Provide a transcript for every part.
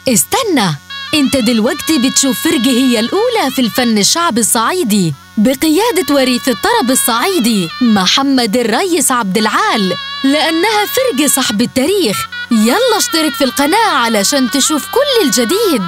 استنى انت دلوقتي بتشوف فرقة هي الأولى في الفن الشعبي الصعيدي بقيادة وريث الطرب الصعيدي محمد الريس عبد العال لأنها فرقة صاحب التاريخ يلا اشترك في القناة علشان تشوف كل الجديد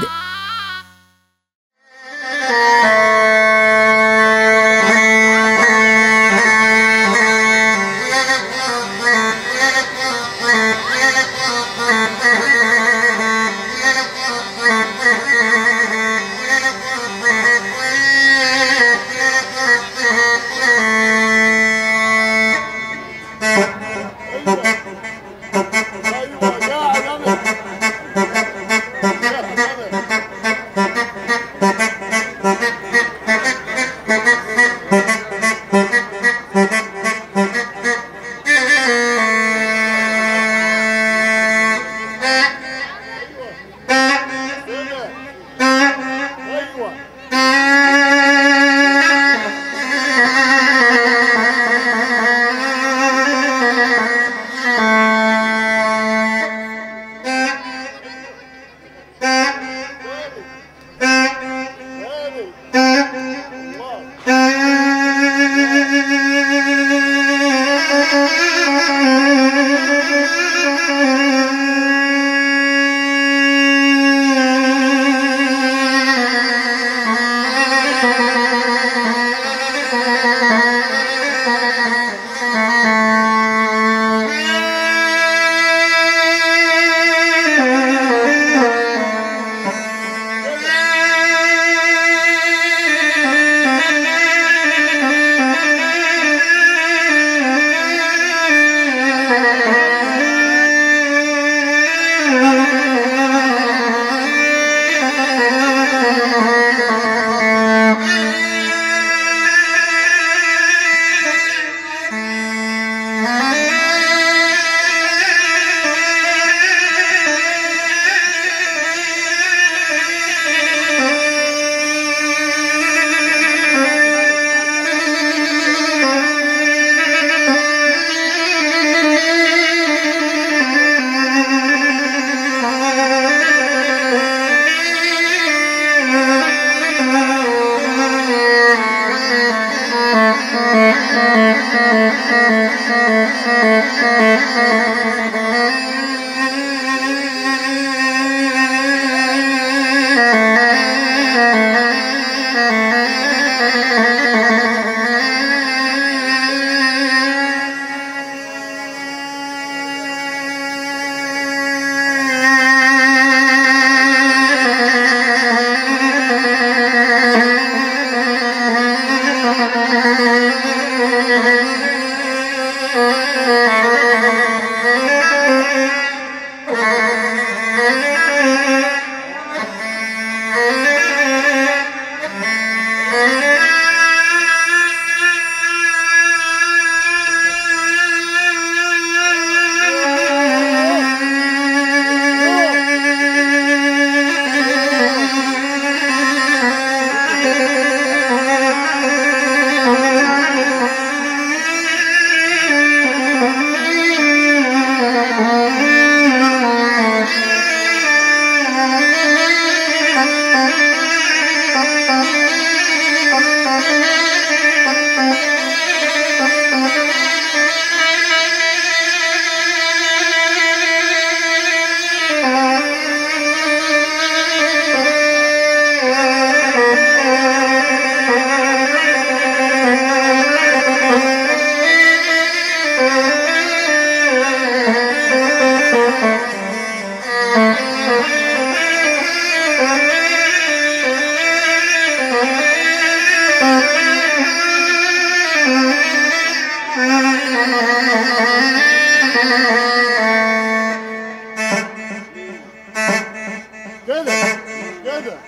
كده كده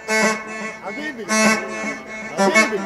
حبيبي حبيبي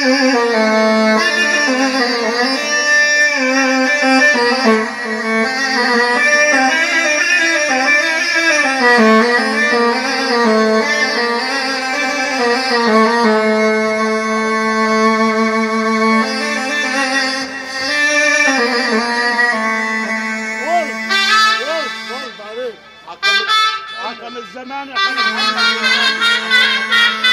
ورد ورد ورد عليك حكم حكم الزمان يا حبيبي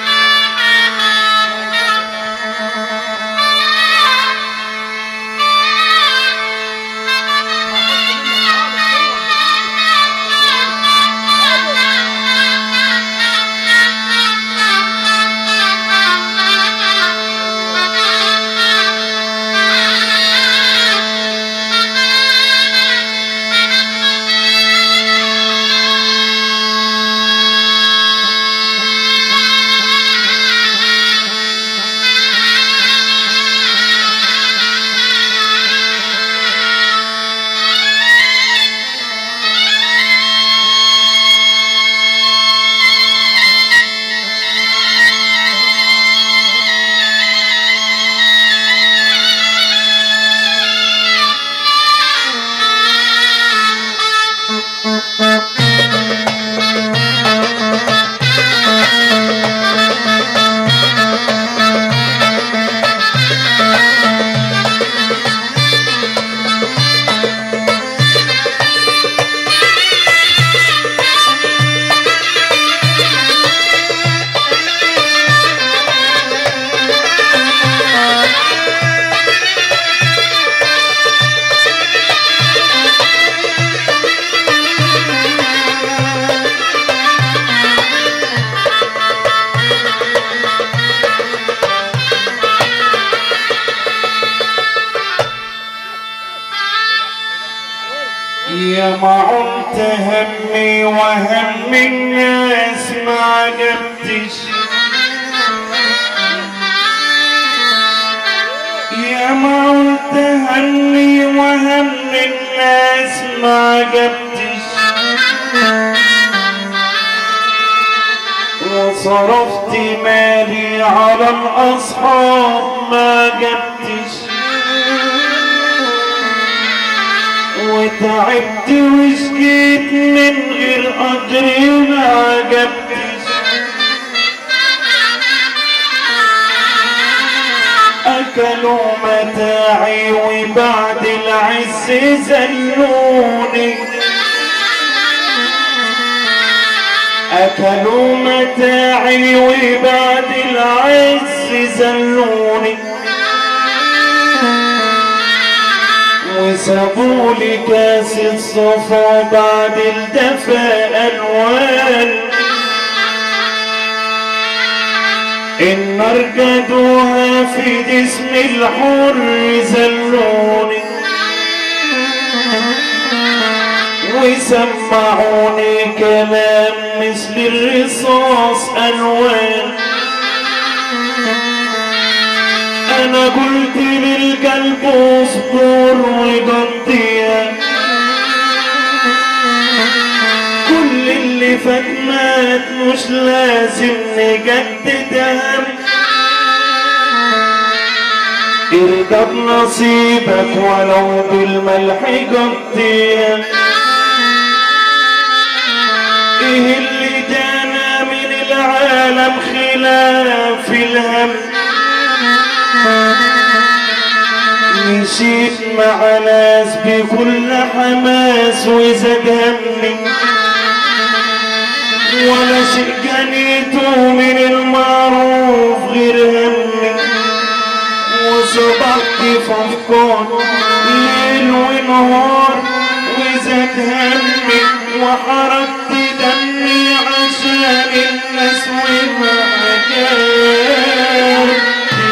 يا ما عمت همي وهم الناس ما عجبتش يا ما عمت همي وهم الناس ما عجبتش وصرفت مالي على الأصحاب ما عجبتش وتعبت وشكيت من غير أجر ما عجبتش أكلوا متاعي وبعد العز زلوني أكلوا متاعي وبعد العز زلوني وسابوا لي كاس الصفا بعد الدفا ألوان النار جدوها في جسم الحر زلوني وسمعوني كلام مثل الرصاص ألوان انا قلت للقلب اصبر وقضيها كل اللي فات مات مش لازم نجدد هم ارضى بنصيبك ولو بالملح قضيها ايه اللي جانا من العالم خلاف الهم مشيت مع ناس بكل حماس وزاد همي ولا شيء جنيته من المعروف غير همي وصبحت في افكار ليل ونهار وزاد همي وحرقت دمي عشان الناس وما جابت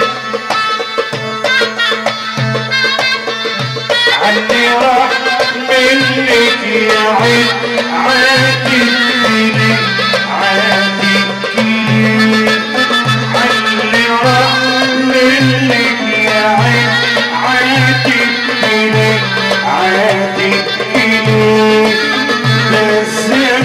عني راح منك يا عين عاتبني عاتبني عني راح منك يا عين عاتبني عاتبني بس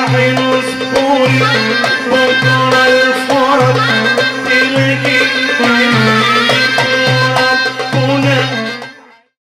حلو سكون